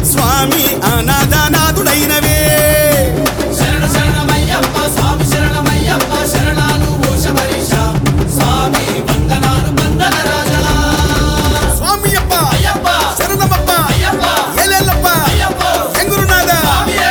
స్వామి అనాథనాథుడైనవే శరణ శరణమయ్యప్ప స్వామి శరణమయ్యప్ప శరణాలు ఓ శబరీష స్వామి వందనాలు వందన రాజా స్వామి అప్ప అయ్యప్ప శరణమప్ప అయ్యప్ప ఏలేళ్ళప్ప అయ్యప్ప ఎంగురునాథ స్వామియే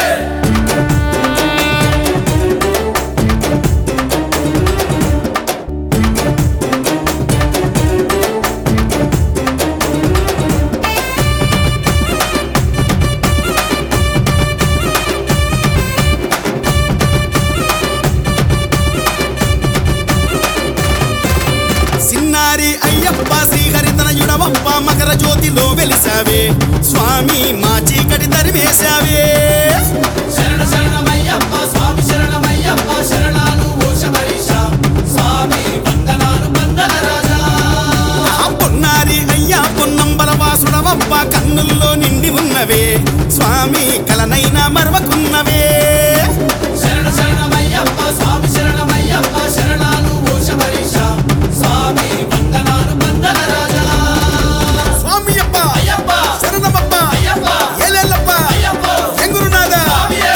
సిన్నారి అయ్యప్ప శ్రీహరితనయుడవప్ప మకర జ్యోతిలో వెలిసావే స్వామి మా చీకటి తరిమేశావే శరణ శరణమయ్యప్ప స్వామి శరణమయ్యప్ప శరణాలు ఓ శబరీష స్వామి వందనాలు వందన రాజా ఆ పొన్నారి అయ్యా పొన్నంబల వాసుడవప్ప కన్నుల్లో నిండి ఉన్నవే స్వామి కలనైనా మరవకున్నవే శరణ శరణమయ్యప్ప స్వామి శరణమయ్యప్ప శరణాలు ఓ శబరీష స్వామి వందనాలు వందన రాజా స్వామి అప్ప అయ్యప్ప శరణమప్ప అయ్యప్ప ఏలేళ్ళప్ప అయ్యప్ప ఎంగురునాథ స్వామియే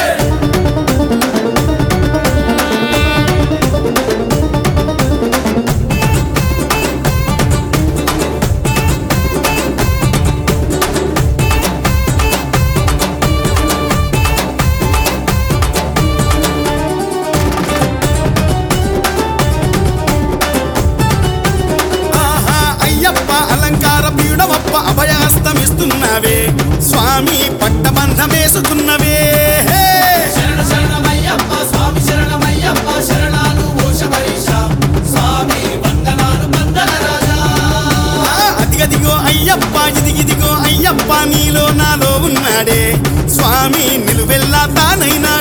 ఆహా అయ్యప్ప అలంకార ప్రియుడవప్ప అభయహస్తమిస్తున్నవే స్వామి పట్టబంధమేసుకున్నవే హే! శరణ శరణమయ్యప్ప స్వామి శరణమయ్యప్ప శరణాలు ఓ శబరీష స్వామి వందనాలు వందన రాజా ఆ, అదిగదిగో అయ్యప్ప ఇదిగిదిగో అయ్యప్ప నీలో నాలో ఉన్నాడే స్వామి నిలువెల్లా తానైనా